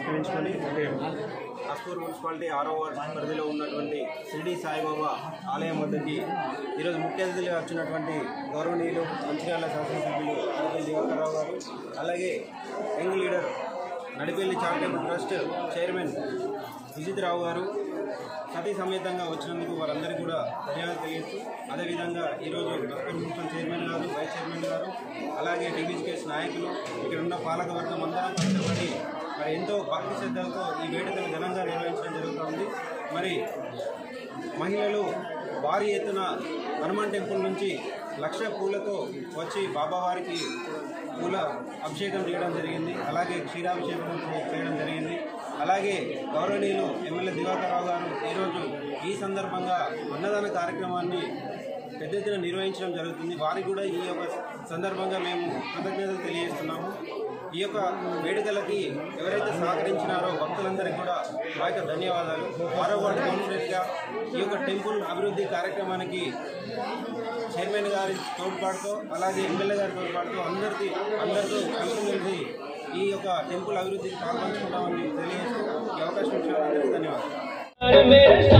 పురస్కరించుకొని అస్పూర్ మున్సిపాలిటీ ఆరో వార్డ్ పరిధిలో ఉన్నటువంటి షిరిడి సాయిబాబా ఆలయం వద్దకి ఈరోజు ముఖ్య అతిథులుగా వచ్చినటువంటి గౌరవనీయులు మంచిర్యాల శాసనసభ్యులు ఆదిపల్లి దివాకర్రావు గారు అలాగే young leader Nadipelli charitable trust chairman Vijith Rao garu సతీ సమేతంగా వచ్చినందుకు వారందరికీ కూడా ధన్యవాదాలు తెలియజేస్తూ అదేవిధంగా ఈరోజు అస్పూర్ మున్సిపల్ చైర్మన్ గారు వైస్ చైర్మన్ గారు అలాగే టీవీస్కేస్ నాయకులు ఇక్కడ ఉన్న పాలక వర్గం అందరం కష్టపడి మరి ఎంతో భక్తి శ్రద్ధలతో ఈ వేడుకలు ఘనంగా నిర్వహించడం జరుగుతుంది మరి మహిళలు భారీ ఎత్తున హనుమాన్ టెంపుల్ నుంచి లక్ష పూలతో వచ్చి బాబావారికి పూల అభిషేకం చేయడం జరిగింది అలాగే క్షీరాభిషేకం చేయడం జరిగింది అలాగే గౌరవనీయులు ఎమ్మెల్యే దివాకర్ రావు గారు ఈరోజు ఈ సందర్భంగా అన్నదాన కార్యక్రమాన్ని పెద్ద ఎత్తున నిర్వహించడం జరుగుతుంది వారికి కూడా ఈ యొక్క సందర్భంగా మేము కృతజ్ఞతలు తెలియజేస్తున్నాము ఈ యొక్క వేడుకలకి ఎవరైతే సహకరించినారో భక్తులందరికీ కూడా మా యొక్క ధన్యవాదాలు ఆరో వార్డు కౌన్సిలర్గా ఈ యొక్క టెంపుల్ అభివృద్ధి కార్యక్రమానికి చైర్మన్ గారి తోడ్పాటుతో అలాగే ఎమ్మెల్యే గారి తోడ్పాటుతో అందరికీ అందరితో కలిసి ఈ యొక్క టెంపుల్ అభివృద్ధికి పాల్పంచుకుంటామని తెలియజేస్తూ ఈ అవకాశం ఇచ్చిన అందరికీ ధన్యవాదాలు मेरे